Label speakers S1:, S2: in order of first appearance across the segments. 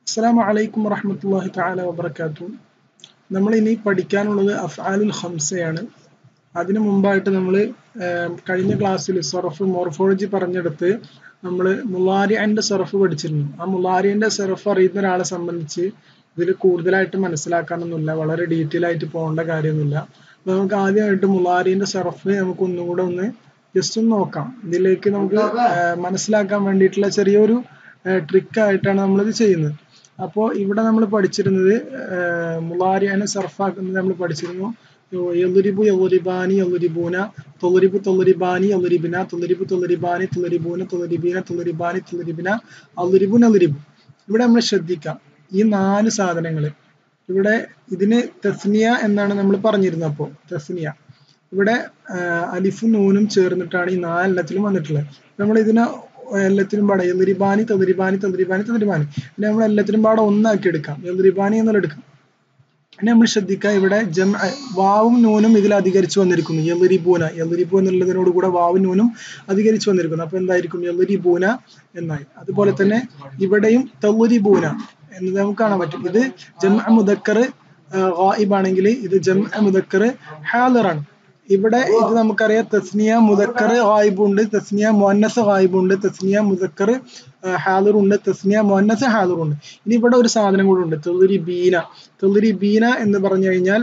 S1: അസ്സലാമു അലൈക്കും വറഹ്മത്തുള്ളാഹി തആല വബറകാതുഹു നമ്മൾ ഇനി പഠിക്കാനുള്ളത് അഫ്ആലുൽ ഖംസയാണ് അതിനു മുമ്പായിട്ട് നമ്മൾ കഴിഞ്ഞ ക്ലാസ്സിൽ സറഫ് മോർഫോളജി പറഞ്ഞെടുത്ത് നമ്മൾ മുലാരിഅന്റെ സറഫ് പഠിച്ചിരുന്നു ആ മുലാരിന്റെ സറഫ് അറിയുന്ന ഒരാളെ സംബന്ധിച്ച് ഇതിൽ കൂടുതലായിട്ട് മനസ്സിലാക്കാനൊന്നുമില്ല വളരെ ഡീറ്റെയിൽ ആയിട്ട് പോകേണ്ട കാര്യമൊന്നുമില്ല അപ്പൊ നമുക്ക് ആദ്യമായിട്ട് മുലാരിന്റെ സറഫ് നമുക്ക് ഒന്നും കൂടെ ഒന്ന് ജസ്റ്റ് ഒന്ന് നോക്കാം ഇതിലേക്ക് നമുക്ക് മനസ്സിലാക്കാൻ വേണ്ടിയിട്ടുള്ള ചെറിയൊരു ട്രിക്ക് ആയിട്ടാണ് നമ്മളിത് ചെയ്യുന്നത് അപ്പോൾ ഇവിടെ നമ്മൾ പഠിച്ചിരുന്നത് മുലാരിഅനെ സർഫാക്കുന്നത് നമ്മൾ പഠിച്ചിരുന്നു യലുരിബു യലുരിബാനി യലുരിബൂന തൊലരിബു തൊലരിബാനി യലുരിബിന തൊലരിബു തൊലരിബാനി തൊലരിബൂന തൊലരിബീന തൊലരിബാനി തൊലരിബിന അലുരിബു നലുരിബു ഇവിടെ നമ്മൾ ശ്രദ്ധിക്കാം ഈ നാല് സാധനങ്ങൾ ഇവിടെ ഇതിന് തസ്നിയ എന്നാണ് നമ്മൾ പറഞ്ഞിരുന്നത് അപ്പോൾ തസ്നിയ ഇവിടെ അലിഫും നൂനും ചേർന്നിട്ടാണ് ഈ നാലെണ്ണത്തിലും വന്നിട്ടുള്ളത് നമ്മൾ ഇതിനെ എല്ലാത്തിനും പാടെ എതിരിബാനി തതിരിബാനി തതിരിബാനി തതിരിബാനി പിന്നെ നമ്മൾ എല്ലാത്തിനും പാടെ ഒന്നാക്കി എടുക്കാം എതിരിബാനി എന്നുള്ള എടുക്കാം പിന്നെ നമ്മൾ ശ്രദ്ധിക്കുക ഇവിടെ ജം വാവും നൂനും ഇതിൽ അധികരിച്ചു വന്നിരിക്കുന്നു എതിരിബൂന എതിരിബു എന്നുള്ളതിനോട് കൂടെ വാവും നൂനും അധികരിച്ചു വന്നിരിക്കുന്നു അപ്പൊ എന്തായിരിക്കും എതിരിബൂന എന്നായി അതുപോലെ തന്നെ ഇവിടെയും തൗരിബൂന എന്ന് നമുക്ക് കാണാൻ പറ്റും ഇത് ജം മുദക്കർ ഗായിബാണെങ്കിൽ ഇത് ജം മുദക്കർ ഹാലറാണ് ഇവിടെ ഇത് നമുക്കറിയാം തസ്നിയ മുദക്കർ ഗായിബുണ്ട് തസ്നിയ മുന്നസ് ഗായിബുണ്ട് തസ്നിയ മുദക്കർ ഹാലറുണ്ട് തസ്നിയ മുന്നസ് ഹാലറുണ്ട് ഇനി ഇവിടെ ഒരു സാധനം കൂടെ ഉണ്ട് തെളിരി ബീന തെളിരി ബീന എന്ന് പറഞ്ഞു കഴിഞ്ഞാൽ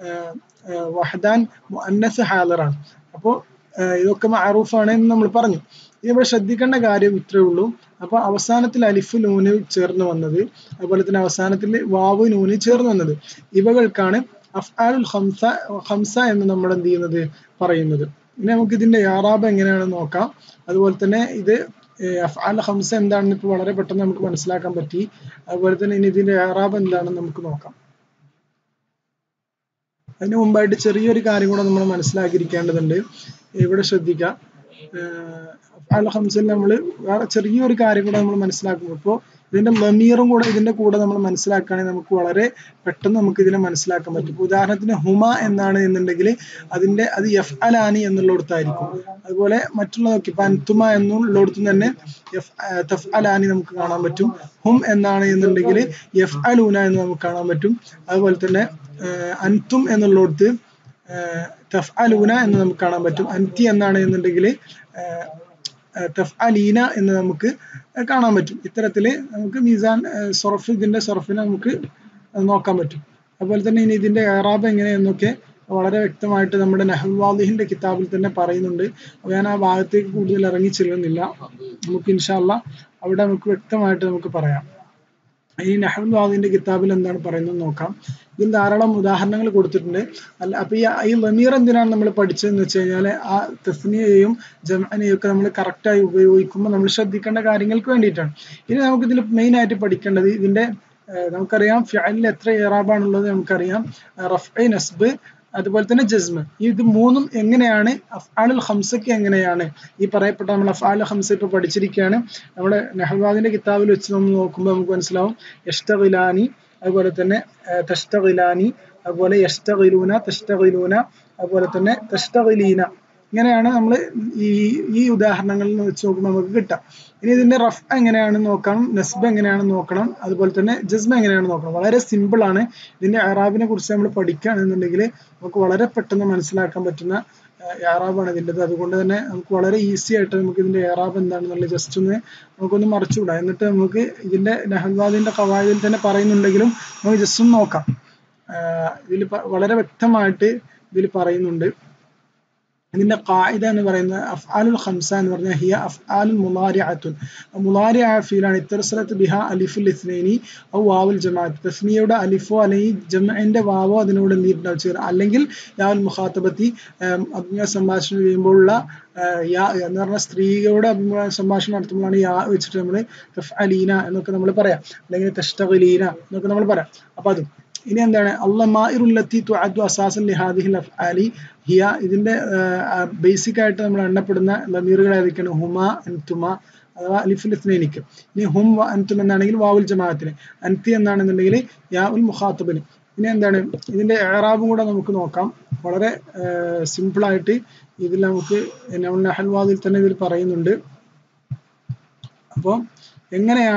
S1: വഹദാൻ മുന്നസ് ഹാലറാണ് അപ്പോൾ ഇതൊക്കെ മാറൂഫാണ് എന്ന് നമ്മൾ പറഞ്ഞു ഇനി ഇവിടെ ശ്രദ്ധിക്കേണ്ട കാര്യം ഇത്രയേ ഉള്ളൂ അപ്പൊ അവസാനത്തിൽ അലിഫ് നൂന് ചേർന്ന് വന്നത് അതുപോലെ തന്നെ അവസാനത്തിൽ വാവ് നൂന് ചേർന്ന് വന്നത് ഇവകൾക്കാണ് അഫ്ആലുൽ ഹംസ ഹംസ എന്ന് നമ്മൾ എന്ത് ചെയ്യുന്നത് പറയുന്നത് ഇനി നമുക്ക് ഇതിന്റെ യാറാബ് എങ്ങനെയാണെന്ന് നോക്കാം അതുപോലെ തന്നെ ഇത് അഫ്ആൽ ഹംസ എന്താണെന്ന് ഇപ്പോൾ വളരെ പെട്ടെന്ന് നമുക്ക് മനസ്സിലാക്കാൻ പറ്റി അതുപോലെ തന്നെ ഇനി ഇതിന്റെ യാറാബ് എന്താണെന്ന് നമുക്ക് നോക്കാം അതിന് മുമ്പായിട്ട് ചെറിയൊരു കാര്യം കൂടെ നമ്മൾ മനസ്സിലാക്കിയിരിക്കേണ്ടതുണ്ട് ഇവിടെ ശ്രദ്ധിക്കുക അഫ്ആൽ ഹംസിൽ നമ്മൾ വേറെ ചെറിയൊരു കാര്യം കൂടെ നമ്മൾ മനസ്സിലാക്കും ഇപ്പോൾ ഇതിന്റെ ലമീറും കൂടെ ഇതിന്റെ കൂടെ നമ്മൾ മനസ്സിലാക്കുകയാണെങ്കിൽ നമുക്ക് വളരെ പെട്ടെന്ന് നമുക്ക് ഇതിനെ മനസ്സിലാക്കാൻ പറ്റും ഉദാഹരണത്തിന് ഹുമ എന്നാണ് എന്നുണ്ടെങ്കിൽ അതിന്റെ അത് എഫ് അലാനി എന്നുള്ളിടത്തായിരിക്കും അതുപോലെ മറ്റുള്ളതൊക്കെ ഇപ്പൊ അൻതുമ എന്നുള്ളിടത്തും തന്നെ എഫ് തഫ് അലാനി നമുക്ക് കാണാൻ പറ്റും ഹും എന്നാണ് എന്നുണ്ടെങ്കിൽ എഫ് അലൂന എന്ന് നമുക്ക് കാണാൻ പറ്റും അതുപോലെ തന്നെ അൻതും എന്നുള്ളിടത്ത് തഫ് അലൂന എന്ന് നമുക്ക് കാണാൻ പറ്റും അൻതി എന്നാണ് എന്നുണ്ടെങ്കിൽ തഫ് അലീന എന്ന് നമുക്ക് കാണാൻ പറ്റും ഇത്തരത്തിൽ നമുക്ക് മീസാൻ സൊറഫ് ഇതിന്റെ സൊറഫിനെ നമുക്ക് നോക്കാൻ പറ്റും അതുപോലെ തന്നെ ഇനി ഇതിന്റെ ഏറാബ് എങ്ങനെയെന്നൊക്കെ വളരെ വ്യക്തമായിട്ട് നമ്മുടെ നെഹ്വാദിഹിന്റെ കിതാബിൽ തന്നെ പറയുന്നുണ്ട് ഞാൻ ആ ഭാഗത്തേക്ക് കൂടുതൽ ഇറങ്ങി ചെല്ലുന്നില്ല നമുക്ക് ഇൻഷാല്ല അവിടെ നമുക്ക് വ്യക്തമായിട്ട് നമുക്ക് പറയാം ഈ നെഹ്വാദിന്റെ കിതാബിൽ എന്താണ് പറയുന്നത് നോക്കാം ഇതിൽ ധാരാളം ഉദാഹരണങ്ങൾ കൊടുത്തിട്ടുണ്ട് അല്ല അപ്പൊ ഈ ഈ ലമീർ എന്തിനാണ് നമ്മൾ പഠിച്ചതെന്ന് വെച്ച് കഴിഞ്ഞാൽ ആ തസ്നിയെയും ജമാനെയും ഒക്കെ നമ്മൾ കറക്റ്റായി ഉപയോഗിക്കുമ്പോൾ നമ്മൾ ശ്രദ്ധിക്കേണ്ട കാര്യങ്ങൾക്ക് വേണ്ടിയിട്ടാണ് ഇനി നമുക്ക് ഇതിൽ മെയിൻ ആയിട്ട് പഠിക്കേണ്ടത് ഇതിന്റെ നമുക്കറിയാം ഫിഅലിൽ എത്ര ഇറാബാണുള്ളത് നമുക്കറിയാം റഫ് നസ്ബ് അതുപോലെ തന്നെ ജസ്മ് ഇത് മൂന്നും എങ്ങനെയാണ് അഫ്ആലുൽ ഹംസക്ക് എങ്ങനെയാണ് ഈ പറയപ്പെട്ട നമ്മൾ അഫ്ആൽ ഹംസ ഇപ്പൊ പഠിച്ചിരിക്കുകയാണ് നമ്മുടെ നെഹ്വാദിന്റെ കിതാബിൽ വെച്ച് നമ്മൾ നോക്കുമ്പോൾ നമുക്ക് മനസ്സിലാവും യഷ്ടഗിലാനി അതുപോലെ തന്നെ തഷ്ടഗിലാനി അതുപോലെ യഷ്ടഗിലൂന തഷ്ടഗിലൂന അതുപോലെ തന്നെ തഷ്ടഗിലീന ഇങ്ങനെയാണ് നമ്മൾ ഈ ഈ ഉദാഹരണങ്ങളിൽ വെച്ച് നോക്കുമ്പോൾ നമുക്ക് കിട്ടാം ഇനി ഇതിന്റെ റഫ് എങ്ങനെയാണെന്ന് നോക്കണം നസ്ബ് എങ്ങനെയാണെന്ന് നോക്കണം അതുപോലെ തന്നെ ജസ്മ എങ്ങനെയാണെന്ന് നോക്കണം വളരെ സിമ്പിൾ ആണ് ഇതിന്റെ അറാബിനെ കുറിച്ച് നമ്മൾ പഠിക്കുകയാണെന്നുണ്ടെങ്കിൽ നമുക്ക് വളരെ പെട്ടെന്ന് മനസ്സിലാക്കാൻ പറ്റുന്ന ഏറാബാണ് ഇതിൻ്റെത് അതുകൊണ്ട് തന്നെ നമുക്ക് വളരെ ഈസി ആയിട്ട് നമുക്ക് ഇതിന്റെ ഏറാബ് എന്താണെന്നുള്ള ജസ്റ്റ് ഒന്ന് നമുക്കൊന്ന് മറിച്ചുവിടാം എന്നിട്ട് നമുക്ക് ഇതിന്റെ നഹൽവാദിന്റെ കവായതിൽ തന്നെ പറയുന്നുണ്ടെങ്കിലും നമുക്ക് ജസ്റ്റ് ഒന്ന് നോക്കാം ഇതിൽ വളരെ വ്യക്തമായിട്ട് ഇതിൽ പറയുന്നുണ്ട് ഇതിന്റെ ഖായിദ എന്ന് പറയുന്നത് അഫ്ആലുൽ ഖംസ എന്ന് പറഞ്ഞാൽ ഹിയ അഫ്ആലുൽ മുലാരിഅത്തുൻ മുലാരിഅ ഫീലാണ് ഇത്തർസലത്ത് ബിഹ അലിഫുൽ ഇസ്നൈനി ഔ വാവുൽ ജമാഅത്ത് തസ്നിയയുടെ അലിഫോ അല്ലെങ്കിൽ ജമഅന്റെ വാവോ അതിനോട് എന്തിട്ടുണ്ടാവും ചേർ അല്ലെങ്കിൽ യാവുൽ മുഖാത്തബത്തി അഭിമുഖ സംഭാഷണം ചെയ്യുമ്പോഴുള്ള യാ എന്ന് പറഞ്ഞ സ്ത്രീകളുടെ അഭിമുഖ സംഭാഷണം നടത്തുമ്പോഴാണ് യാ വെച്ചിട്ട് നമ്മൾ തഫ് അലീന എന്നൊക്കെ നമ്മൾ പറയാം അല്ലെങ്കിൽ തഷ്ടഗലീന എന്നൊക്കെ നമ്മൾ പറയാം അപ്പൊ അതും ഇനി എന്താണ് അള്ളമാഇറുല്ലത്തി തുഅദ്ദു അസാസൻ ലിഹാദിഹിൽ അഫ്ആലി ഹിയ ഇതിന്റെ ബേസിക് ആയിട്ട് നമ്മൾ എണ്ണപ്പെടുന്ന ലമീറുകൾ ഏതൊക്കെയാണ് ഹുമ അൻതുമ അഥവാ അലിഫുൽ ഇസ്നൈനിക്ക് ഇനി ഹും അൻതും എന്നാണെങ്കിൽ വാവുൽ ജമാഅത്തിന് അൻതി എന്നാണെന്നുണ്ടെങ്കിൽ യാ ഉൽ മുഖാത്തബിന് ഇനി എന്താണ് ഇതിന്റെ ഏറാബും കൂടെ നമുക്ക് നോക്കാം വളരെ സിമ്പിൾ ആയിട്ട് ഇതിൽ നമുക്ക് നഹൽവാദിൽ തന്നെ ഇതിൽ പറയുന്നുണ്ട് അപ്പോൾ എങ്ങനെയാണ്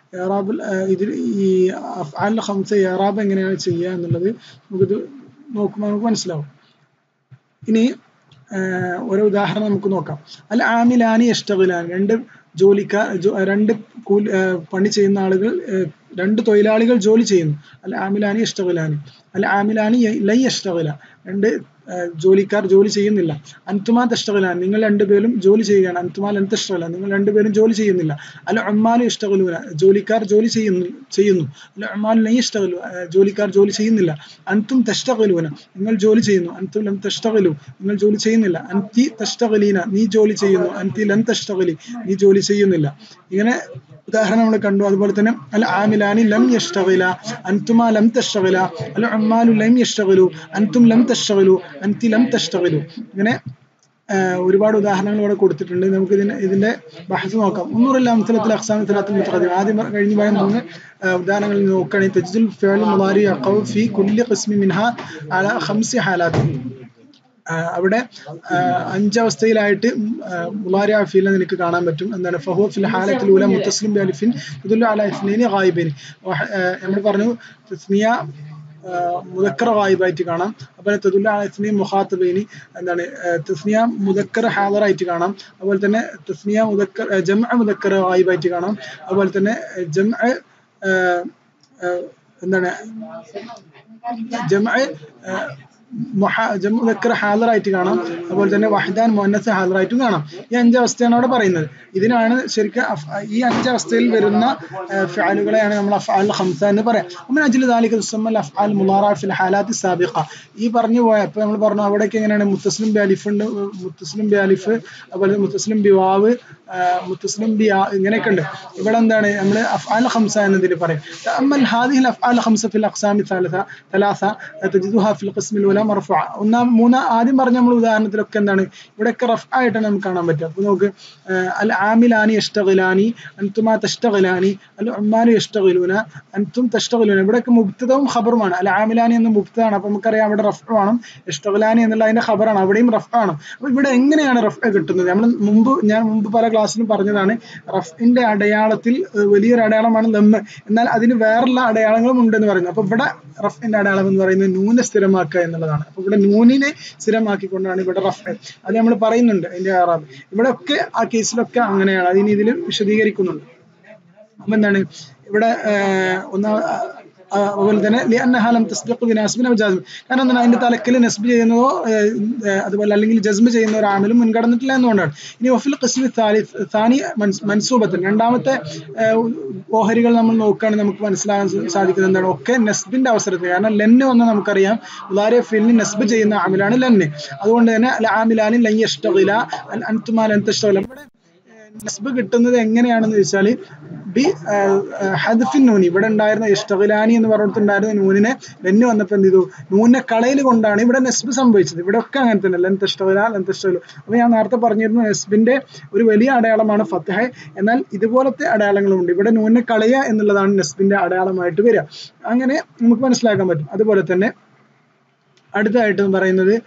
S1: ഏറാബിൽ ഇതിൽ ഈ അഫ്ആൽ ഹംസ ഏറാബ് എങ്ങനെയാണ് ചെയ്യുക എന്നുള്ളത് നമുക്കിത് നോക്കുമ്പോൾ നമുക്ക് മനസ്സിലാവും ഇനി ഓരോ ഉദാഹരണം നമുക്ക് നോക്കാം അൽ ആമിലാനി ഇഷ്ടവിലാൻ രണ്ട് ജോലിക്കാർ രണ്ട് കൂലി പണി ചെയ്യുന്ന ആളുകൾ രണ്ട് തൊഴിലാളികൾ ജോലി ചെയ്യുന്നു അൽ ആമിലാനി ഇഷ്ടവിലാനി അൽ ആമിലാനി ലൈ ഇഷ്ടവില രണ്ട് ജോലിക്കാർ ജോലി ചെയ്യുന്നില്ല അൻതുമാ തഷ്ടകലാൻ നിങ്ങൾ രണ്ടുപേരും ജോലി ചെയ്യുകയാണ് അൻതുമാ ലൻ തഷ്ടകല നിങ്ങൾ രണ്ടുപേരും ജോലി ചെയ്യുന്നില്ല അല്ല അമ്മാലു ഇഷ്ടകലൂന ജോലിക്കാർ ജോലി ചെയ്യുന്നു ചെയ്യുന്നു അല്ല അമ്മാലു ലൈ ഇഷ്ടകലു ജോലിക്കാർ ജോലി ചെയ്യുന്നില്ല അൻതും തഷ്ടകലൂന നിങ്ങൾ ജോലി ചെയ്യുന്നു അൻതും ലം തഷ്ടകലു നിങ്ങൾ ജോലി ചെയ്യുന്നില്ല അൻതി തഷ്ടകലീന നീ ജോലി ചെയ്യുന്നു അൻതി ലൻ തഷ്ടകലി നീ ജോലി ചെയ്യുന്നില്ല ഇങ്ങനെ ഉദാഹരണം നമ്മൾ കണ്ടു അതുപോലെ തന്നെ അൽ ആമിലാനി ലം യഷ്ടഗില അൻതുമാ ലം തഷ്ടഗില അൽ ഉമ്മാലു ലം യഷ്ടഗിലു അൻതും ലം തഷ്ടഗിലു അൻതി ലം തഷ്ടഗിലു ഇങ്ങനെ ഒരുപാട് ഉദാഹരണങ്ങൾ ഇവിടെ കൊടുത്തിട്ടുണ്ട് നമുക്ക് ഇതിന് ഇതിന്റെ ബഹസ് നോക്കാം ഒന്നൂറില്ല അംസലത്തിൽ അക്സാം തലാത്തിൽ മുത്തഖദീം ആദ്യം കഴിഞ്ഞു പോയ മൂന്ന് ഉദാഹരണങ്ങൾ നോക്കുകയാണെങ്കിൽ തജ്ദുൽ ഫിഅൽ മുളാരി യഖഉ ഫി കുല്ലി ഖിസ്മി മിൻഹ അല ഖംസി ഹാലാത്ത് അവിടെ അഞ്ചവസ്ഥയിലായിട്ട് മുലാരിയ ഫീൽ നിനക്ക് കാണാൻ പറ്റും എന്താണ് ഫഹു ഫിൽ ഹാലത്തിൽ ഊല മുത്തസ്ലിം ബി അലിഫിൻ ഇതുല്ല അല ഇസ്നൈനി ഗായിബിൻ നമ്മൾ പറഞ്ഞു തസ്നിയ മുദക്കർ ഗായിബായിട്ട് കാണാം അതുപോലെ തതുല്ല അല ഇസ്നി മുഖാത്തബൈനി എന്താണ് തസ്നിയ മുദക്കർ ഹാദറായിട്ട് കാണാം അതുപോലെ തന്നെ തസ്നിയ മുദക്കർ ജംഅ മുദക്കർ ഗായിബായിട്ട് കാണാം അതുപോലെ തന്നെ ജംഅ എന്താണ് ജംഅ മുദക്കർ ഹാദറായിട്ട് കാണാം അതുപോലെ തന്നെ വഹദാൻ മുഹന്നസ് ഹാദറായിട്ടും കാണാം ഈ അഞ്ചവസ്ഥയാണ് അവിടെ പറയുന്നത് ഇതിനാണ് ശരിക്കും ഈ അഞ്ചവസ്ഥയിൽ വരുന്ന ഫാലുകളെയാണ് നമ്മൾ അഫ്ആൽ ഹംസ എന്ന് പറയാം അമ്മ അജിൽ ദാലിക തുസമ്മൽ അഫ്ആൽ മുലാറ ഫിൽ ഹാലാത്തി സാബിഖ ഈ പറഞ്ഞു പോയ അപ്പൊ നമ്മൾ പറഞ്ഞു അവിടേക്ക് എങ്ങനെയാണ് മുത്തസ്ലിം ബി അലിഫ് ഉണ്ട് മുത്തസ്ലിം ബി അലിഫ് അതുപോലെ മുത്തസ്ലിം ബി വാവ് മുത്തസ്ലിം ബി ഇങ്ങനെയൊക്കെ ഉണ്ട് ഇവിടെ എന്താണ് നമ്മൾ അഫ്ആൽ ഹംസ എന്നതിൽ പറയും അമ്മൽ ഹാദിഹിൽ അഫ്ആൽ ഹംസ ഫിൽ അഖ്സാമി ثلاث تجدها في القسم الاولى مرفوعه ഒന്നാം മൂന്ന് ആദ്യം പറഞ്ഞ നമ്മൾ ഉദാഹരണത്തിലൊക്കെ എന്താണ് ഇവിടെയൊക്കെ റഫ് ആയിട്ടാണ് നമുക്ക് കാണാൻ പറ്റുക അപ്പൊ നമുക്ക് അൽ ആമിലാനി യഷ്ടഗിലാനി അൻതുമാ തഷ്ടഗിലാനി അൽ ഉമ്മാനു യഷ്ടഗിലൂന അൻതും തഷ്ടഗിലൂന ഇവിടെയൊക്കെ മുബ്തദവും ഖബറുമാണ് അൽ ആമിലാനി എന്ന മുബ്തദാണ് അപ്പൊ നമുക്കറിയാം അവിടെ റഫ് വേണം ഇഷ്ടഗിലാനി എന്നുള്ള അതിന്റെ ഖബറാണ് അവിടെയും റഫ് ആണ് അപ്പൊ ഇവിടെ എങ്ങനെയാണ് റഫ് കിട്ടുന്നത് നമ്മൾ മുമ്പ് ഞാൻ മുമ്പ് പല ക്ലാസ്സിലും പറഞ്ഞതാണ് റഫിന്റെ അടയാളത്തിൽ വലിയൊരു അടയാളമാണ് ലമ്മ് എന്നാൽ അതിന് വേറുള്ള അടയാളങ്ങളും ഉണ്ടെന്ന് പറയുന്നു അപ്പൊ ഇവിടെ റഫിന്റെ അടയാളം എന്ന് പറയുന്നത് നൂനെ സ്ഥിരമാക്കുക എന്നുള്ളതാണ് അപ്പൊ ഇവിടെ നൂനിനെ സ്ഥിരമാക്കിക്കൊണ്ടാണ് ഇവിടെ റഫ് അത് നമ്മൾ പറയുന്നുണ്ട് അതിന്റെ ആറാബ് ഇവിടെ ഒക്കെ ആ കേസിലൊക്കെ അങ്ങനെയാണ് അതിന് ഇതിൽ വിശദീകരിക്കുന്നുണ്ട് അപ്പൊ എന്താണ് ഇവിടെ ഒന്നാ അതുപോലെ തന്നെ ലിഅന്നഹാലം തസ്ബിഖ് ബിനാസ്ബിൻ അവ ജാസ്മി കാരണം എന്താണ് അതിന്റെ തലക്കിൽ നസ്ബ് ചെയ്യുന്നതോ അതുപോലെ അല്ലെങ്കിൽ ജസ്മ് ചെയ്യുന്ന ഒരു ആമിലും മുൻകടന്നിട്ടില്ല എന്നുകൊണ്ടാണ് ഇനി വഫിൽ ഖസ്മി സാനി മൻസൂബത്തിന് രണ്ടാമത്തെ ഓഹരികൾ നമ്മൾ നോക്കുകയാണെങ്കിൽ നമുക്ക് മനസ്സിലാകാൻ സാധിക്കുന്നത് എന്താണ് ഒക്കെ നെസ്ബിന്റെ അവസരത്തിൽ കാരണം ലെന്ന് വന്ന് നമുക്കറിയാം ഉദാരിയ ഫിലിന് നെസ്ബ് ചെയ്യുന്ന ആമിലാണ് ലെന്ന് അതുകൊണ്ട് തന്നെ ആമിലാനി ലൈ ഇഷ്ടവില അൻതുമാൽ അൻതഷ്ടവില നസ്ബ് കിട്ടുന്നത് എങ്ങനെയാണെന്ന് ചോദിച്ചാൽ ബി ഹദ്ഫിൻ നൂനി ഇവിടെ ഉണ്ടായിരുന്ന ഇഷ്ടവിലാനി എന്ന് പറഞ്ഞിട്ടുണ്ടായിരുന്ന നൂനിനെ ലെന്ന് വന്നപ്പോൾ എന്ത് ചെയ്തു നൂനെ കളയിൽ കൊണ്ടാണ് ഇവിടെ നെസ്ബ് സംഭവിച്ചത് ഇവിടെ ഒക്കെ അങ്ങനെ തന്നെ ലെൻ തഷ്ടവില ലെൻ തഷ്ടവില അപ്പൊ ഞാൻ നേരത്തെ പറഞ്ഞിരുന്നു നെസ്ബിന്റെ ഒരു വലിയ അടയാളമാണ് ഫത്തഹ എന്നാൽ ഇതുപോലത്തെ അടയാളങ്ങളുണ്ട് ഇവിടെ നൂനെ കളയ എന്നുള്ളതാണ് നെസ്ബിന്റെ അടയാളമായിട്ട് വരിക അങ്ങനെ നമുക്ക് മനസ്സിലാക്കാൻ പറ്റും അതുപോലെ തന്നെ അടുത്തതായിട്ട് പറയുന്നത്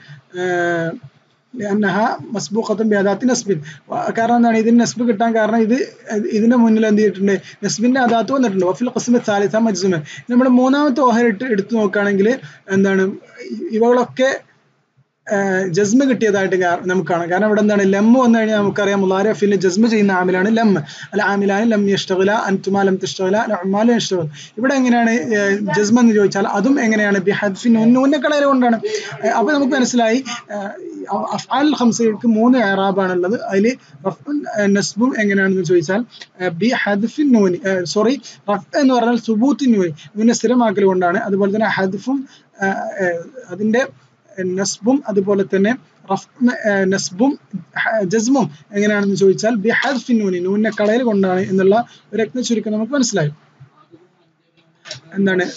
S1: അന്നഹ മസ്ബൂഖത്തും ബിയാദാത്തി നസ്ബിൻ കാരണം എന്താണ് ഇതിന് നസ്ബ് കിട്ടാൻ കാരണം ഇത് ഇതിന്റെ മുന്നിൽ എന്ത് ചെയ്തിട്ടുണ്ട് നസ്ബിന്റെ അദാത്ത് വന്നിട്ടുണ്ട് വഫിൽ ഖസ്മ സാലിസ മജ്സുമ നമ്മുടെ മൂന്നാമത്തെ ഓഹർ ഇട്ട് എടുത്തു നോക്കുകയാണെങ്കിൽ എന്താണ് ഇവകളൊക്കെ ജസ്മ കിട്ടിയതായിട്ട് നമുക്ക് കാണാം കാരണം ഇവിടെ എന്താണ് ലമ്മ വന്നു കഴിഞ്ഞാൽ നമുക്കറിയാം മുലാരി അഫിൽ ജസ്മ ചെയ്യുന്ന ആമിലാണ് ലമ്മ അല്ല ആമിലാന് ലം യഷ്ടകല അൻതുമാ ലം തിഷ്ടകല അമ്മാലും ഇഷ്ടകല ഇവിടെ എങ്ങനെയാണ് ജസ്മ എന്ന് ചോദിച്ചാൽ അതും എങ്ങനെയാണ് ബി ഹദ്ഫിൻ നൂന്നക്കളയിൽ കൊണ്ടാണ് അപ്പൊ നമുക്ക് മനസ്സിലായി അഫ്ആൽ ഹംസയ്ക്ക് മൂന്ന് ഏറാബാണുള്ളത് അതിൽ റഫും നസ്ബും എങ്ങനെയാണെന്ന് ചോദിച്ചാൽ ബി ഹദ്ഫിൻ നൂനി സോറി റഫ് എന്ന് പറഞ്ഞാൽ സുബൂത്തിൻ നൂനി നൂനെ സ്ഥിരമാക്കൽ കൊണ്ടാണ് അതുപോലെ തന്നെ ഹദ്ഫും അതിന്റെ നസ്ബും അതുപോലെ തന്നെ നസ്ബും ജസ്മും എങ്ങനെയാണെന്ന് ചോദിച്ചാൽ ബി ഹദ്ഫിൻ നൂനി നൂനെ കളയിൽ കൊണ്ടാണ് എന്നുള്ള ഒരു രത്ന ചുരുക്കം നമുക്ക് മനസ്സിലായി എന്താണ്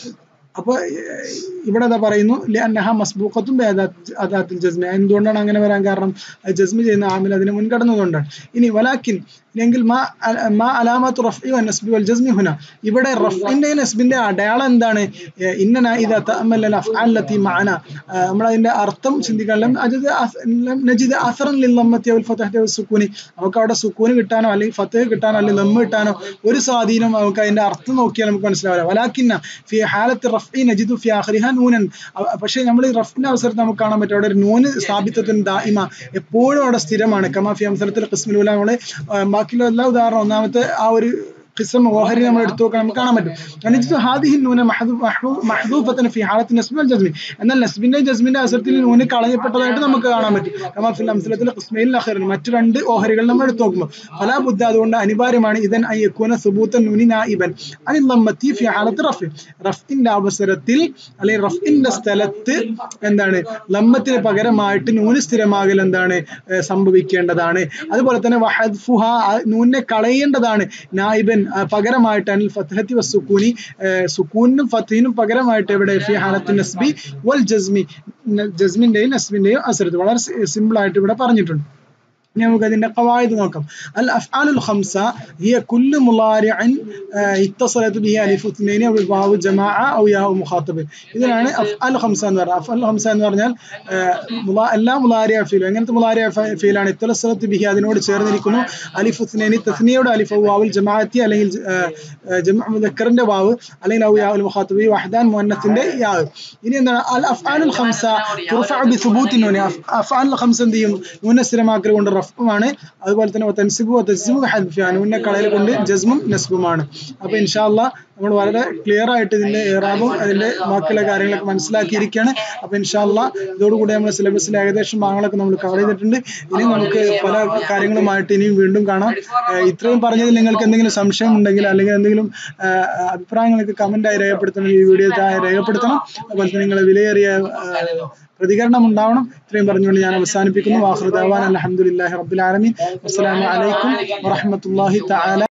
S1: അപ്പൊ ഏർ ഇവിടെ എന്താ പറയുന്നു അന്നഹ മസ്ബൂഖത്തും അദാത്തിൽ ജസ്മി എന്തുകൊണ്ടാണ് അങ്ങനെ വരാൻ കാരണം അത് ജസ്മി ചെയ്യുന്ന ആമിൽ അതിന് മുൻകടന്നുകൊണ്ടാണ് ഇനി വലാക്കിൻ ഇല്ലെങ്കിൽ മാ അല- മാ അലാമത്ത് റഫ്ഇ വ നസ്ബി വൽ ജസ്മി ഹുന ഇവിടെ റഫ്ഇന്റെ നസ്ബിന്റെ അടയാളം എന്താണ് ഏർ ഇന്നന ഇദാ തഅമ്മല അൽ അഫ്ആൽ ലത്തി മഅന നമ്മൾ അതിന്റെ അർത്ഥം ചിന്തിക്കാൻ ലം അജിദ് അസ്- ലം നജിദ് അസറൻ ലിൽ ലമ്മത്തി വൽ ഫതഹത്തി വൽ സുക്കൂനി നമുക്ക് അവിടെ സുക്കൂന് കിട്ടാനോ അല്ലെങ്കിൽ ഫതഹ് കിട്ടാനോ അല്ലെങ്കിൽ ലമ്മ് കിട്ടാനോ ഒരു സ്വാധീനം നമുക്ക് അതിന്റെ അർത്ഥം നോക്കിയാൽ നമുക്ക് മനസ്സിലാവില്ല വലാക്കിന്ന ഫി ഹാലത്ത് റഫ്ഇ നജിദു ഫി ആഖിരിഹ നൂനൻ അവ- പക്ഷേ നമ്മൾ ഈ റഫ്ഇന്റെ അവസരത്തിൽ നമുക്ക് കാണാൻ പറ്റും അവിടെ ഒരു നൂന് സ്ഥാപിത്തത്തിന് ദായിമ എപ്പോഴും അവിടെ സ്ഥിരമാണ് കമാ ഫി അവസരത്തിൽ ഖിസ്മിലൂല നമ്മള് ബാക്കിയുള്ള എല്ലാ ഉദാഹരണം ഒന്നാമത്തെ ആ ഒരു ഖിസം ഓഹരി നമ്മൾ എടുത്തു നോക്കാൻ നമുക്ക് കാണാൻ പറ്റും അനിജിത്തു ഹാദിഹി നൂന മഹദൂഫത്തിന് ഫി ഹാലത്ത് നസ്ബി വൽ ജസ്മി എന്നാൽ നസ്ബിന്റെ ജസ്മിന്റെ അവസരത്തിൽ നൂന് കളയപ്പെട്ടതായിട്ട് നമുക്ക് കാണാൻ പറ്റും കമാ ഫിൽ അംസലത്തിൽ ഖിസ്മയിൽ അഖിറിൻ മറ്റു രണ്ട് ഓഹരികൾ നമ്മൾ എടുത്തു നോക്കുമ്പോൾ ഫലാ ബുദ്ധ അതുകൊണ്ട് അനിവാര്യമാണ് ഇതൻ അയ്യക്കൂന സുബൂത്ത നൂനി നായിബൻ അനിൽ ലമ്മത്തി ഫി ഹാലത്ത് റഫി റഫിന്റെ അവസരത്തിൽ അല്ലെങ്കിൽ റഫിന്റെ സ്ഥലത്ത് എന്താണ് ലമ്മത്തിന് പകരമായിട്ട് നൂന് സ്ഥിരമാകൽ എന്താണ് ഏർ സംഭവിക്കേണ്ടതാണ് അതുപോലെ തന്നെ വഹദ്ഫുഹ ആ നൂനെ കളയേണ്ടതാണ് നായിബൻ ആ, പകരമായിട്ട് അനിൽ ഫത്ഹത്തി വസുക്കൂനി സുക്കൂനിനും ഫത്തിനും പകരമായിട്ട് എവിടെ ഫി ഹാലത്ത് നസ്ബി വൽ ജസ്മി ന- ജസ്മിന്റെയും നസ്ബിന്റെയും അസരത്ത് വളരെ സിമ്പിൾ ആയിട്ട് ഇവിടെ പറഞ്ഞിട്ടുണ്ട് ഇനി നമുക്ക് അതിന്റെ ഖവായിദ് നോക്കാം അൽ അഫ്ആലുൽ ഖംസ ഹിയ കുല്ലു മുളാരിഅൻ ഇത്തസലത് ബിഹി അലിഫ് ഇത്നൈനി ഔ വാവു ജമാഅ ഔ യാ മുഖാത്തബ് ഇതിനാണ് അഫ്ആൽ ഖംസ എന്ന് പറയുന്നത് അഫ്ആൽ ഖംസ എന്ന് പറഞ്ഞാൽ ഏർ, മുളാ- എല്ലാ മുളാരിയ ഫീലും എങ്ങനത്തെ മുളാരിയ ഫീലാണ് ഇത്തസലത്ത് ബിഹി അതിനോട് ചേർന്നിരിക്കുന്നു അലിഫ് ഇത്നൈനി തസ്നിയയുടെ അലിഫ് ഔ വാവുൽ ജമാഅത്തി അല്ലെങ്കിൽ ജമാ മുദക്കറിന്റെ വാവ് അല്ലെങ്കിൽ ഔ യാ മുഖാത്തബ് വഹദാൻ മുഅന്നത്തിന്റെ യാ ഇനി എന്താണ് അൽ അഫ്ആലുൽ ഖംസ തുർഫഅ ബിസുബൂത്തി നൂനി അഫ്ആലുൽ ഖംസ എന്ത് ചെയ്യും നൂന സ്ഥിരമാക്കൽ കൊണ്ട് റഫുമാണ് അതുപോലെ തന്നെ തൻസിബു തൻസിബു ഹദ്ഫിയാണ് നൂനെ കളയൽ കൊണ്ട് ജസ്മും നസ്ബുമാണ് അപ്പൊ ഇൻഷാല്ല നമ്മൾ വളരെ ക്ലിയർ ആയിട്ട് ഇതിന്റെ ഏറാബും അതിന്റെ ബാക്കിയുള്ള കാര്യങ്ങളൊക്കെ മനസ്സിലാക്കിയിരിക്കുകയാണ് അപ്പൊ ഇൻഷാല്ല ഇതോടുകൂടി നമ്മുടെ സിലബസിലെ ഏകദേശം ഭാഗങ്ങളൊക്കെ നമ്മൾ കവർ ചെയ്തിട്ടുണ്ട് ഇനി നമുക്ക് പല കാര്യങ്ങളുമായിട്ട് ഇനിയും വീണ്ടും കാണാം ഏഹ് ഇത്രയും പറഞ്ഞതിൽ നിങ്ങൾക്ക് എന്തെങ്കിലും സംശയം ഉണ്ടെങ്കിൽ അല്ലെങ്കിൽ എന്തെങ്കിലും ഏഹ് അഭിപ്രായങ്ങളൊക്കെ കമന്റ് ആയി രേഖപ്പെടുത്തണം ഈ വീഡിയോ രേഖപ്പെടുത്തണം അതുപോലെ തന്നെ നിങ്ങളെ വിലയേറിയ ഏഹ് പ്രതികരണം ഉണ്ടാവണം ഇത്രയും പറഞ്ഞുകൊണ്ട് ഞാൻ അവസാനിപ്പിക്കുന്നു വാഹൃദാവാൻ അലഹമുല്ലാഹി റബ്ബുൽ ആലമീൻ അസ്സലാമു അലൈക്കും വറഹ്മത്തുള്ളാഹി തആല